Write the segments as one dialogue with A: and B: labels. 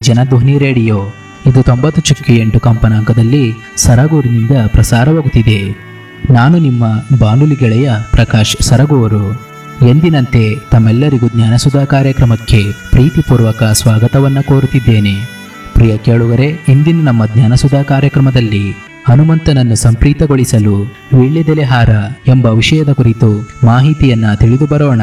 A: Janadhwani radio ಇದು ತೊಂಬತ್ತು ಚುಕ್ಕಿ ಎಂಟು ಕಂಪನಾಂಕದಲ್ಲಿ ಸರಗೂರಿನಿಂದ ಪ್ರಸಾರವಾಗುತ್ತಿದೆ ನಾನು ನಿಮ್ಮ ಬಾನುಲಿ ಗೆಳೆಯ ಪ್ರಕಾಶ್ ಸರಗೂರು ಎಂದಿನಂತೆ ತಮ್ಮೆಲ್ಲರಿಗೂ ಜ್ಞಾನಸುಧಾ ಕಾರ್ಯಕ್ರಮಕ್ಕೆ ಪ್ರೀತಿಪೂರ್ವಕ ಸ್ವಾಗತವನ್ನು ಕೋರುತ್ತಿದ್ದೇನೆ ಪ್ರಿಯ ಕೇಳುಗರೆ ಇಂದಿನ ನಮ್ಮ ಜ್ಞಾನಸುಧಾ ಕಾರ್ಯಕ್ರಮದಲ್ಲಿ ಹನುಮಂತನನ್ನು ಸಂಪ್ರೀತಗೊಳಿಸಲು ವೀಳ್ಯದೆಲೆ ಹಾರ ಎಂಬ ವಿಷಯದ ಕುರಿತು ಮಾಹಿತಿಯನ್ನ ತಿಳಿದು ಬರೋಣ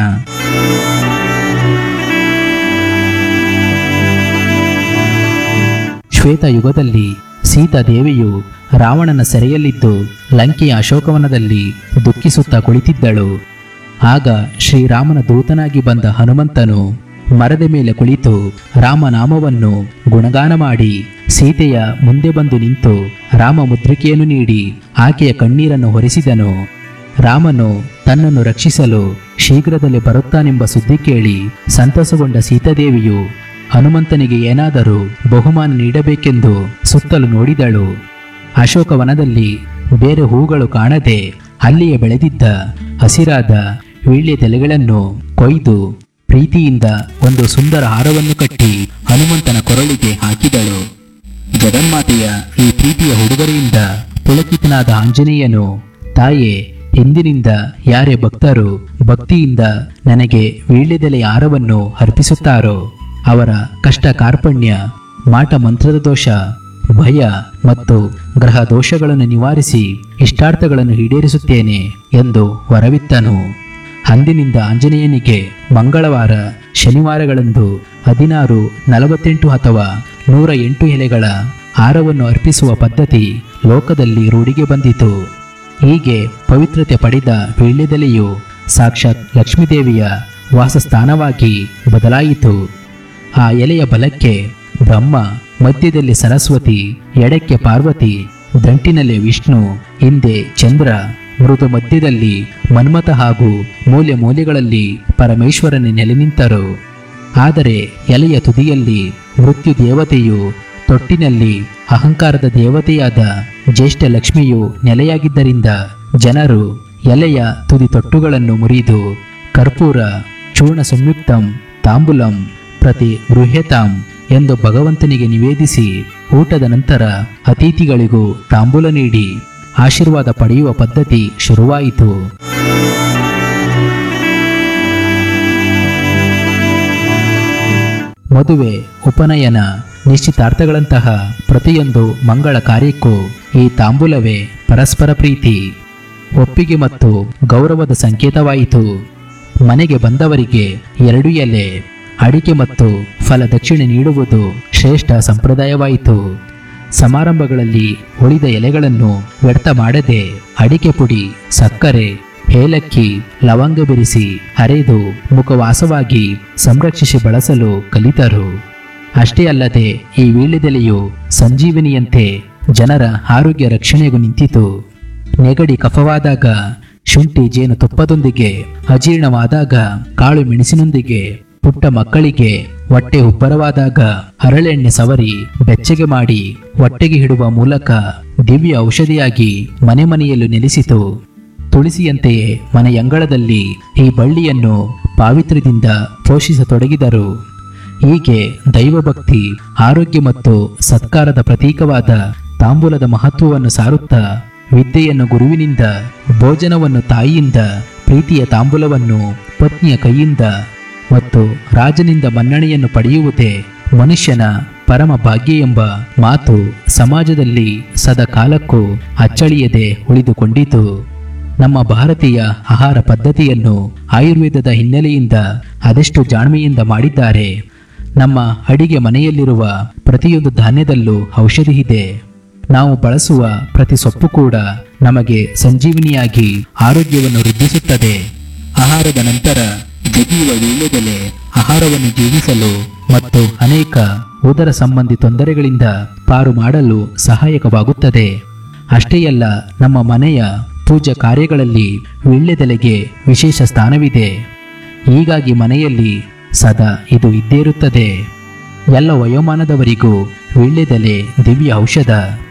A: ಶ್ವೇತಯುಗದಲ್ಲಿ ಸೀತಾದೇವಿಯು ರಾವಣನ ಸೆರೆಯಲ್ಲಿದ್ದು ಲಂಕೆಯ ಅಶೋಕವನದಲ್ಲಿ ದುಃಖಿಸುತ್ತಾ ಕುಳಿತಿದ್ದಳು ಆಗ ಶ್ರೀರಾಮನ ದೂತನಾಗಿ ಬಂದ ಹನುಮಂತನು ಮರದ ಮೇಲೆ ಕುಳಿತು ರಾಮನಾಮವನ್ನು ಗುಣಗಾನ ಮಾಡಿ ಸೀತೆಯ ಮುಂದೆ ಬಂದು ನಿಂತು ರಾಮ ಮುದ್ರಿಕೆಯನ್ನು ನೀಡಿ ಆಕೆಯ ಕಣ್ಣೀರನ್ನು ಹೊರಿಸಿದನು ರಾಮನು ತನ್ನನ್ನು ರಕ್ಷಿಸಲು ಶೀಘ್ರದಲ್ಲೇ ಬರುತ್ತಾನೆಂಬ ಸುದ್ದಿ ಕೇಳಿ ಸಂತಸಗೊಂಡ ಸೀತಾದೇವಿಯು ಹನುಮಂತನಿಗೆ ಏನಾದರೂ ಬಹುಮಾನ ನೀಡಬೇಕೆಂದು ಸುತ್ತಲೂ ನೋಡಿದಳು ಅಶೋಕವನದಲ್ಲಿ ಬೇರೆ ಹೂಗಳು ಕಾಣದೆ ಅಲ್ಲಿಯೇ ಬೆಳೆದಿದ್ದ ಹಸಿರಾದ ವೀಳ್ಯದೆಲೆಗಳನ್ನು ಕೊಯ್ದು ಪ್ರೀತಿಯಿಂದ ಒಂದು ಸುಂದರ ಹಾರವನ್ನು ಕಟ್ಟಿ ಹನುಮಂತನ ಕೊರಳಿಗೆ ಹಾಕಿದಳು ಜಗನ್ಮಾತೆಯ ಈ ಪ್ರೀತಿಯ ಹುಡುಗರಿಯಿಂದ ಪುಳಕಿತನಾದ ಆಂಜನೇಯನು ತಾಯೇ ಇಂದಿನಿಂದ ಯಾರೇ ಭಕ್ತರು ಭಕ್ತಿಯಿಂದ ನನಗೆ ವೀಳ್ಯದೆಲೆ ಹಾರವನ್ನು ಅರ್ಪಿಸುತ್ತಾರೋ ಅವರ ಕಷ್ಟ ಕಾರ್ಪಣ್ಯ ಮಾಟ ಮಂತ್ರದ ದೋಷ ಭಯ ಮತ್ತು ಗ್ರಹ ದೋಷಗಳನ್ನು ನಿವಾರಿಸಿ ಇಷ್ಟಾರ್ಥಗಳನ್ನು ಈಡೇರಿಸುತ್ತೇನೆ ಎಂದು ವರವಿತ್ತನು ಅಂದಿನಿಂದ ಆಂಜನೇಯನಿಗೆ ಮಂಗಳವಾರ ಶನಿವಾರಗಳಂದು ಹದಿನಾರು ನಲವತ್ತೆಂಟು ಅಥವಾ ನೂರ ಎಂಟು ಎಲೆಗಳ ಹಾರವನ್ನು ಅರ್ಪಿಸುವ ಪದ್ಧತಿ ಲೋಕದಲ್ಲಿ ರೂಢಿಗೆ ಬಂದಿತು ಹೀಗೆ ಪವಿತ್ರತೆ ಪಡೆದ ವೀಳ್ಯದೆಲೆಯು ಸಾಕ್ಷಾತ್ ಲಕ್ಷ್ಮೀದೇವಿಯ ವಾಸಸ್ಥಾನವಾಗಿ ಬದಲಾಯಿತು ಆ ಎಲೆಯ ಬಲಕ್ಕೆ ಬ್ರಹ್ಮ ಮಧ್ಯದಲ್ಲಿ ಸರಸ್ವತಿ ಎಡಕ್ಕೆ ಪಾರ್ವತಿ ದಂಟಿನಲ್ಲಿ ವಿಷ್ಣು ಹಿಂದೆ ಚಂದ್ರ ಮೃದು ಮಧ್ಯದಲ್ಲಿ ಮನ್ಮಥ ಹಾಗೂ ಮೂಲೆ ಮೂಲೆಗಳಲ್ಲಿ ಪರಮೇಶ್ವರನೇ ನೆಲೆ ನಿಂತರು ಆದರೆ ಎಲೆಯ ತುದಿಯಲ್ಲಿ ಮೃತ್ಯು ದೇವತೆಯು ತೊಟ್ಟಿನಲ್ಲಿ ಅಹಂಕಾರದ ದೇವತೆಯಾದ ಜ್ಯೇಷ್ಠ ಲಕ್ಷ್ಮಿಯು ನೆಲೆಯಾಗಿದ್ದರಿಂದ ಜನರು ಎಲೆಯ ತುದಿ ತೊಟ್ಟುಗಳನ್ನು ಮುರಿದು ಕರ್ಪೂರ ಚೂರ್ಣ ಸಂಯುಕ್ತಂ ತಾಂಬುಲಂ ಪ್ರತಿ ಗೃಹ್ಯತಾಂ ಎಂದು ಭಗವಂತನಿಗೆ ನಿವೇದಿಸಿ ಊಟದ ನಂತರ ಅತಿಥಿಗಳಿಗೂ ತಾಂಬೂಲ ನೀಡಿ ಆಶೀರ್ವಾದ ಪಡೆಯುವ ಪದ್ಧತಿ ಶುರುವಾಯಿತು ಮದುವೆ ಉಪನಯನ ನಿಶ್ಚಿತಾರ್ಥಗಳಂತಹ ಪ್ರತಿಯೊಂದು ಮಂಗಳ ಕಾರ್ಯಕ್ಕೂ ಈ ತಾಂಬೂಲವೇ ಪರಸ್ಪರ ಪ್ರೀತಿ ಒಪ್ಪಿಗೆ ಮತ್ತು ಗೌರವದ ಸಂಕೇತವಾಯಿತು ಮನೆಗೆ ಬಂದವರಿಗೆ ಎರಡು ಎಲೆ ಅಡಿಕೆ ಮತ್ತು ಫಲದಕ್ಷಿಣೆ ನೀಡುವುದು ಶ್ರೇಷ್ಠ ಸಂಪ್ರದಾಯವಾಯಿತು ಸಮಾರಂಭಗಳಲ್ಲಿ ಉಳಿದ ಎಲೆಗಳನ್ನು ವ್ಯರ್ಥ ಮಾಡದೆ ಅಡಿಕೆ ಪುಡಿ ಸಕ್ಕರೆ ಏಲಕ್ಕಿ ಲವಂಗ ಬೆರೆಸಿ ಹರಿದು ಮುಖವಾಸವಾಗಿ ಸಂರಕ್ಷಿಸಿ ಬಳಸಲು ಕಲಿತರು ಅಷ್ಟೇ ಅಲ್ಲದೆ ಈ ವೀಳ್ಯದೆಲೆಯು ಸಂಜೀವಿನಿಯಂತೆ ಜನರ ಆರೋಗ್ಯ ರಕ್ಷಣೆಗೂ ನಿಂತಿತು ನೆಗಡಿ ಕಫವಾದಾಗ ಶುಂಠಿ ಜೇನು ತುಪ್ಪದೊಂದಿಗೆ ಅಜೀರ್ಣವಾದಾಗ ಕಾಳು ಮೆಣಸಿನೊಂದಿಗೆ ಪುಟ್ಟ ಮಕ್ಕಳಿಗೆ ಹೊಟ್ಟೆ ಉಬ್ಬರವಾದಾಗ ಹರಳೆಣ್ಣೆ ಸವರಿ ಬೆಚ್ಚಗೆ ಮಾಡಿ ಹೊಟ್ಟೆಗೆ ಹಿಡುವ ಮೂಲಕ ದಿವ್ಯ ಔಷಧಿಯಾಗಿ ಮನೆ ಮನೆಯಲ್ಲೂ ನೆಲೆಸಿತು ತುಳಸಿಯಂತೆಯೇ ಮನೆಯಂಗಳದಲ್ಲಿ ಈ ಬಳ್ಳಿಯನ್ನು ಪಾವಿತ್ರ್ಯದಿಂದ ಪೋಷಿಸತೊಡಗಿದರು ಹೀಗೆ ದೈವಭಕ್ತಿ ಆರೋಗ್ಯ ಮತ್ತು ಸತ್ಕಾರದ ಪ್ರತೀಕವಾದ ತಾಂಬೂಲದ ಮಹತ್ವವನ್ನು ಸಾರುತ್ತಾ ವಿದ್ಯೆಯನ್ನು ಗುರುವಿನಿಂದ ಭೋಜನವನ್ನು ತಾಯಿಯಿಂದ ಪ್ರೀತಿಯ ತಾಂಬೂಲವನ್ನು ಪತ್ನಿಯ ಕೈಯಿಂದ ಮತ್ತು ರಾಜನಿಂದ ಮನ್ನಣೆಯನ್ನು ಪಡೆಯುವುದೇ ಮನುಷ್ಯನ ಪರಮ ಭಾಗ್ಯ ಎಂಬ ಮಾತು ಸಮಾಜದಲ್ಲಿ ಸದಾ ಕಾಲಕ್ಕೂ ಅಚ್ಚಳಿಯದೆ ಉಳಿದುಕೊಂಡಿತು ನಮ್ಮ ಭಾರತೀಯ ಆಹಾರ ಪದ್ಧತಿಯನ್ನು ಆಯುರ್ವೇದದ ಹಿನ್ನೆಲೆಯಿಂದ ಅದೆಷ್ಟು ಜಾಣ್ಮೆಯಿಂದ ಮಾಡಿದ್ದಾರೆ ನಮ್ಮ ಅಡಿಗೆ ಮನೆಯಲ್ಲಿರುವ ಪ್ರತಿಯೊಂದು ಧಾನ್ಯದಲ್ಲೂ ಔಷಧಿ ಇದೆ ನಾವು ಬಳಸುವ ಪ್ರತಿ ಸೊಪ್ಪು ಕೂಡ ನಮಗೆ ಸಂಜೀವಿನಿಯಾಗಿ ಆರೋಗ್ಯವನ್ನು ವೃದ್ಧಿಸುತ್ತದೆ ಆಹಾರದ ನಂತರ ಜಗಿಯುವ ವೀಳ್ಯದೆಲೆ ಆಹಾರವನ್ನು ಜೀವಿಸಲು ಮತ್ತು ಅನೇಕ ಉದರ ಸಂಬಂಧಿ ತೊಂದರೆಗಳಿಂದ ಪಾರು ಮಾಡಲು ಸಹಾಯಕವಾಗುತ್ತದೆ ಅಷ್ಟೇ ಅಲ್ಲ ನಮ್ಮ ಮನೆಯ ಪೂಜಾ ಕಾರ್ಯಗಳಲ್ಲಿ ವೀಳ್ಯದೆಲೆಗೆ ವಿಶೇಷ ಸ್ಥಾನವಿದೆ ಹೀಗಾಗಿ ಮನೆಯಲ್ಲಿ ಸದಾ ಇದು ಇದ್ದೇ ಇರುತ್ತದೆ ಎಲ್ಲ ವಯೋಮಾನದವರಿಗೂ ವೀಳ್ಯದೆಲೆ ದಿವ್ಯ ಔಷಧ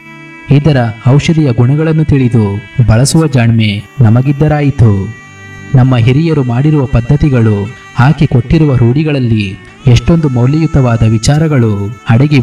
A: ಇದರ ಔಷಧಿಯ ಗುಣಗಳನ್ನು ತಿಳಿದು ಬಳಸುವ ಜಾಣ್ಮೆ ನಮಗಿದ್ದರಾಯಿತು ನಮ್ಮ ಹಿರಿಯರು ಮಾಡಿರುವ ಪದ್ಧತಿಗಳು ಹಾಕಿ ಕೊಟ್ಟಿರುವ ರೂಢಿಗಳಲ್ಲಿ ಎಷ್ಟೊಂದು ಮೌಲ್ಯಯುತವಾದ ವಿಚಾರಗಳು ಅಡಗಿ